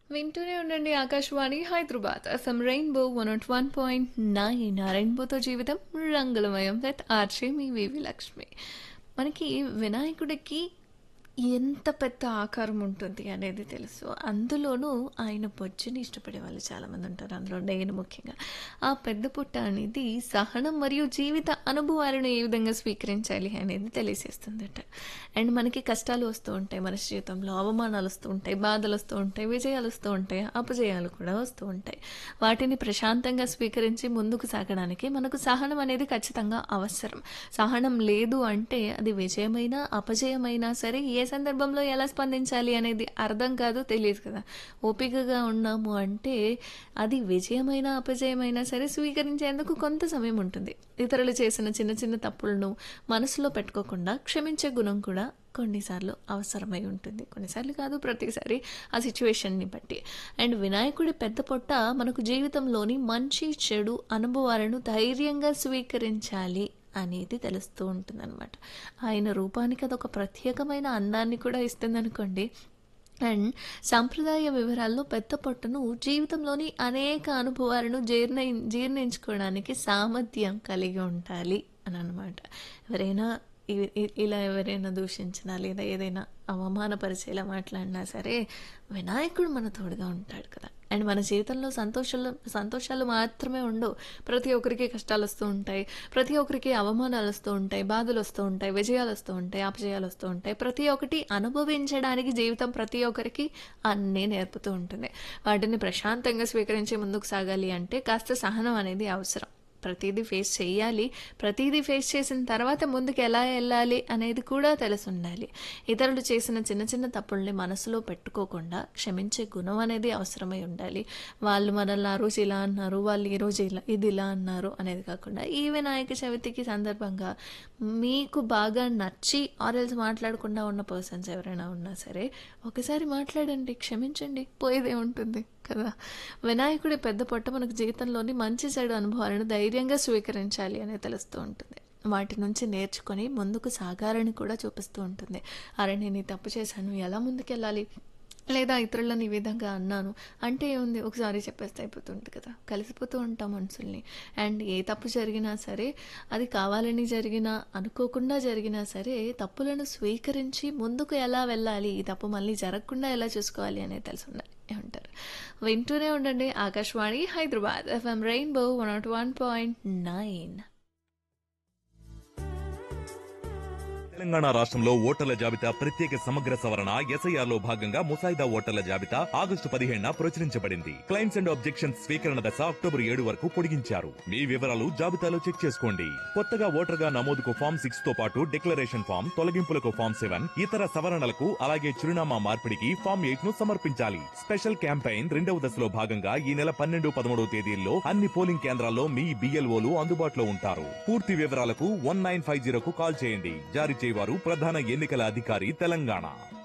వింటూనే ఉండండి Akashvani Hyderabad FM Rainbow one not one point nine రెయిన్బోతో జీవితం రంగులమయం విత్ ఆర్చే మీ వివి లక్ష్మి మనకి వినాయకుడికి ఎంత పెద్ద ఆకారం ఉంటుంది అనేది తెలుసు అందులోనూ ఆయన బొజ్జుని ఇష్టపడే వాళ్ళు చాలామంది ఉంటారు అందులో నేను ముఖ్యంగా ఆ పెద్ద పుట్ట అనేది సహనం మరియు జీవిత అనుభవాలను ఏ విధంగా స్వీకరించాలి అనేది తెలియజేస్తుందట అండ్ మనకి కష్టాలు వస్తూ ఉంటాయి మన జీవితంలో అవమానాలు వస్తూ ఉంటాయి బాధలు వస్తూ ఉంటాయి విజయాలు వస్తూ ఉంటాయి అపజయాలు కూడా వస్తూ ఉంటాయి వాటిని ప్రశాంతంగా స్వీకరించి ముందుకు సాగడానికి మనకు సహనం అనేది ఖచ్చితంగా అవసరం సహనం లేదు అంటే అది విజయమైనా అపజయమైనా సరే ఏ సందర్భంలో ఎలా స్పందించాలి అనేది అర్థం కాదు తెలియదు కదా ఓపికగా ఉన్నాము అంటే అది విజయమైనా అపజయమైనా సరే స్వీకరించేందుకు కొంత సమయం ఉంటుంది ఇతరులు చేసిన చిన్న చిన్న తప్పులను మనసులో పెట్టుకోకుండా క్షమించే గుణం కూడా కొన్నిసార్లు అవసరమై ఉంటుంది కొన్నిసార్లు కాదు ప్రతిసారి ఆ సిచ్యువేషన్ని బట్టి అండ్ వినాయకుడి పెద్ద పొట్ట మనకు జీవితంలోని మంచి చెడు అనుభవాలను ధైర్యంగా స్వీకరించాలి అనేది తెలుస్తూ ఉంటుందన్నమాట ఆయన రూపానికి అదొక ప్రత్యేకమైన అందాన్ని కూడా ఇస్తుందనుకోండి అండ్ సాంప్రదాయ వివరాల్లో పెద్ద పొట్టను జీవితంలోని అనేక అనుభవాలను జీర్ణ జీర్ణించుకోవడానికి సామర్థ్యం కలిగి ఉండాలి అని అనమాట ఎవరైనా ఇ- ఇ- ఇలా ఎవరైనా దూషించినా లేదా ఏదైనా అవమానపరిచేలా మాట్లాడినా సరే వినాయకుడు మన తోడుగా ఉంటాడు కదా అండ్ మన జీవితంలో సంతోషాలు సంతోషాలు మాత్రమే ఉండవు ప్రతి ఒక్కరికి కష్టాలు వస్తూ ఉంటాయి ప్రతి ఒక్కరికి అవమానాలు వస్తూ ఉంటాయి బాధలు వస్తూ ఉంటాయి విజయాలు వస్తూ ఉంటాయి అపజయాలు వస్తూ ఉంటాయి ప్రతి ఒక్కటి అనుభవించడానికి జీవితం ప్రతి ఒక్కరికి అన్నీ నేర్పుతూ ఉంటుంది వాటిని ప్రశాంతంగా స్వీకరించి ముందుకు సాగాలి అంటే కాస్త సహనం అనేది అవసరం ప్రతిదీ ఫేస్ చేయాలి ప్రతిదీ ఫేస్ చేసిన తర్వాత ముందుకు ఎలా వెళ్ళాలి అనేది కూడా తెలిసి ఉండాలి ఇతరులు చేసిన చిన్న చిన్న తప్పుల్ని మనసులో పెట్టుకోకుండా క్షమించే గుణం అనేది అవసరమై ఉండాలి వాళ్ళు మనల్ని ఆ రోజు ఇలా అన్నారు వాళ్ళు ఈ రోజు ఇలా ఇది ఇలా అన్నారు అనేది కాకుండా ఈ వినాయక చవితికి సందర్భంగా మీకు బాగా నచ్చి ఆరెల్స్ మాట్లాడకుండా ఉన్న పర్సన్స్ ఎవరైనా ఉన్నా సరే ఒకసారి మాట్లాడండి క్షమించండి పోయేదే ఉంటుంది కదా వినాయకుడి పెద్ద పొట్ట మనకు జీవితంలోని మంచి చెడు అనుభవాలను ధైర్యంగా స్వీకరించాలి అనేది తెలుస్తూ ఉంటుంది వాటి నుంచి నేర్చుకొని ముందుకు సాగాలని కూడా చూపిస్తూ ఉంటుంది అరే నేను ఈ తప్పు చేశాను ఎలా ముందుకెళ్ళాలి లేదా ఇతరులను ఈ విధంగా అన్నాను అంటే ఏముంది ఒకసారి చెప్పేస్తే అయిపోతుంది కదా కలిసిపోతూ ఉంటాం మనుషుల్ని అండ్ ఏ తప్పు జరిగినా సరే అది కావాలని జరిగినా అనుకోకుండా జరిగినా సరే తప్పులను స్వీకరించి ముందుకు ఎలా వెళ్ళాలి ఈ తప్పు మళ్ళీ జరగకుండా ఎలా చూసుకోవాలి అనేది తెలిసి ఉండాలి ఏమంటారు వింటూనే ఉండండి Akashvani Hyderabad FM Rainbow one not one point nine Telangana రాష్ట్రంలో ఓటర్ల జాబితా ప్రత్యేక సమగ్ర సవరణ ఎస్ఐఆర్ లో భాగంగా ముసాయిదా ఓటర్ల జాబితా ఆగస్టు పదిహేడున ప్రచురించబడింది క్లైమ్స్ అండ్ ఆబ్జెక్షన్స్ స్వీకరణ దశ అక్టోబర్ ఏడు వరకు పొడిగించారు మీ వివరాలు జాబితాలో చెక్ చేసుకోండి కొత్తగా ఓటర్గా నమోదుకు ఫామ్ సిక్స్ తో పాటు డిక్లరేషన్ ఫామ్ తొలగింపులకు ఫామ్ సెవెన్ ఇతర సవరణలకు అలాగే చిరునామా మార్పిడికి ఫామ్ ఎయిట్ ను సమర్పించాలి స్పెషల్ క్యాంపెయిన్ రెండవ దశలో భాగంగా ఈ నెల పన్నెండు పదమూడవ తేదీల్లో అన్ని పోలింగ్ కేంద్రాల్లో మీ బిఎల్ఓలు అందుబాటులో ఉంటారు పూర్తి వివరాలకు వన్ నైన్ ఫైవ్ జీరోకు కాల్ చేయండి జారీ చేయవారు ప్రధాన ఎన్నికల అధికారి తెలంగాణ